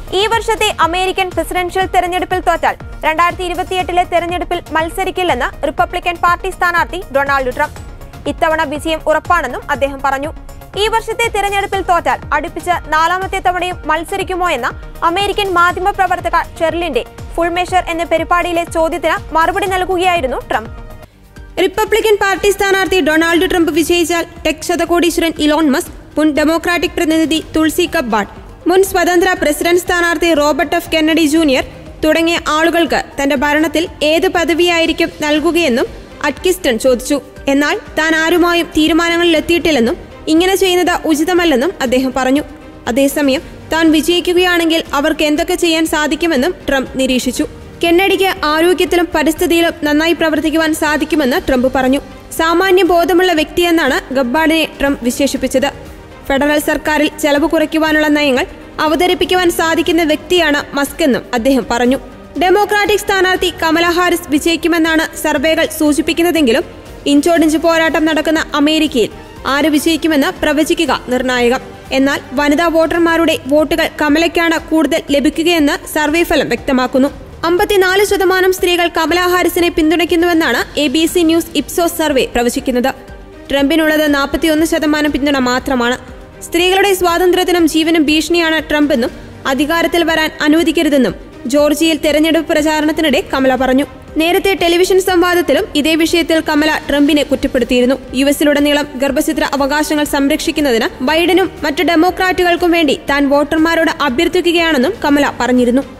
ഈ വർഷത്തെ American presidential തെരഞ്ഞെടുപ്പിൽ തോറ്റാൽ രണ്ടായിരത്തി ഇരുപത്തിയെട്ടിലെ തെരഞ്ഞെടുപ്പിൽ മത്സരിക്കില്ലെന്ന് റിപ്പബ്ലിക്കൻ പാർട്ടി സ്ഥാനാർത്ഥി ഡൊണാൾഡ് ട്രംപ് ഇത്തവണ വിജയം ഉറപ്പാണെന്നും അദ്ദേഹം പറഞ്ഞു ഈ വർഷത്തെ തിരഞ്ഞെടുപ്പിൽ തോറ്റാൽ അടുപ്പിച്ച് നാലാമത്തെ തവണയും മത്സരിക്കുമോ എന്ന അമേരിക്കൻ മാധ്യമപ്രവർത്തക ഷെർലിന്റെ ഫുൾ മെഷർ എന്ന പരിപാടിയിലെ ചോദ്യത്തിന് മറുപടി നൽകുകയായിരുന്നു ട്രംപ് റിപ്പബ്ലിക്കൻ പാർട്ടി സ്ഥാനാർത്ഥി ഡൊണാൾഡ് ട്രംപ് വിജയിച്ചാൽ ടെക് ശതകോടീശ്വരൻ ഇലോൺ മസ്ക് മുൻ ഡെമോക്രാറ്റിക് പ്രതിനിധി തുൾസി കബ്ബാഡ് മുൻ സ്വതന്ത്ര പ്രസിഡന്റ് സ്ഥാനാർത്ഥി റോബർട്ട് എഫ് കെന്നഡി ജൂനിയർ തുടങ്ങിയ ആളുകൾക്ക് തന്റെ ഭരണത്തിൽ ഏത് പദവിയായിരിക്കും നൽകുകയെന്നും അറ്റ്കിസ്റ്റൺ ചോദിച്ചു എന്നാൽ താൻ ആരുമായും തീരുമാനങ്ങളിലെത്തിയിട്ടില്ലെന്നും ഇങ്ങനെ ചെയ്യുന്നത് ഉചിതമല്ലെന്നും അദ്ദേഹം പറഞ്ഞു അതേസമയം താൻ വിജയിക്കുകയാണെങ്കിൽ അവർക്ക് എന്തൊക്കെ ചെയ്യാൻ സാധിക്കുമെന്നും ട്രംപ് നിരീക്ഷിച്ചു കെന്നഡിക്ക് ആരോഗ്യത്തിലും പരിസ്ഥിതിയിലും നന്നായി പ്രവർത്തിക്കുവാൻ സാധിക്കുമെന്ന് ട്രംപ് പറഞ്ഞു സാമാന്യ ബോധമുള്ള വ്യക്തിയെന്നാണ് ഗബ്ബാർഡിനെ ട്രംപ് വിശേഷിപ്പിച്ചത് ഫെഡറൽ സർക്കാരിൽ ചെലവ് കുറയ്ക്കുവാനുള്ള നയങ്ങൾ അവതരിപ്പിക്കുവാൻ സാധിക്കുന്ന വ്യക്തിയാണ് മസ്ക് എന്നും അദ്ദേഹം പറഞ്ഞു ഡെമോക്രാറ്റിക് സ്ഥാനാർത്ഥി കമല ഹാരിസ് വിജയിക്കുമെന്നാണ് സർവേകൾ സൂചിപ്പിക്കുന്നതെങ്കിലും ഇഞ്ചോടിഞ്ച് പോരാട്ടം നടക്കുന്ന അമേരിക്കയിൽ ആര് വിജയിക്കുമെന്ന് പ്രവചിക്കുക നിർണായകം എന്നാൽ വനിതാ വോട്ടർമാരുടെ വോട്ടുകൾ കമലയ്ക്കാണ് കൂടുതൽ ലഭിക്കുകയെന്ന് സർവേ ഫലം വ്യക്തമാക്കുന്നു അമ്പത്തിനാല് ശതമാനം സ്ത്രീകൾ കമല ഹാരിസിനെ പിന്തുണയ്ക്കുന്നുവെന്നാണ് A B C news Ipsos survey പ്രവചിക്കുന്നത് ട്രംപിനുള്ളത് നാൽപ്പത്തിയൊന്ന് ശതമാനം പിന്തുണ മാത്രമാണ് സ്ത്രീകളുടെ സ്വാതന്ത്ര്യത്തിനും ജീവനും ഭീഷണിയാണ് ട്രംപെന്നും അധികാരത്തിൽ വരാൻ അനുവദിക്കരുതെന്നും ജോർജിയയിൽ തെരഞ്ഞെടുപ്പ് പ്രചാരണത്തിനിടെ കമല പറഞ്ഞു നേരത്തെ ടെലിവിഷൻ സംവാദത്തിലും ഇതേ വിഷയത്തിൽ കമല ട്രംപിനെ കുറ്റപ്പെടുത്തിയിരുന്നു യു എസിലുടനീളം ഗർഭചിത്ര അവകാശങ്ങൾ സംരക്ഷിക്കുന്നതിന് ബൈഡനും മറ്റ് ഡെമോക്രാറ്റുകൾക്കും വേണ്ടി താൻ വോട്ടർമാരോട് അഭ്യർത്ഥിക്കുകയാണെന്നും കമല പറഞ്ഞിരുന്നു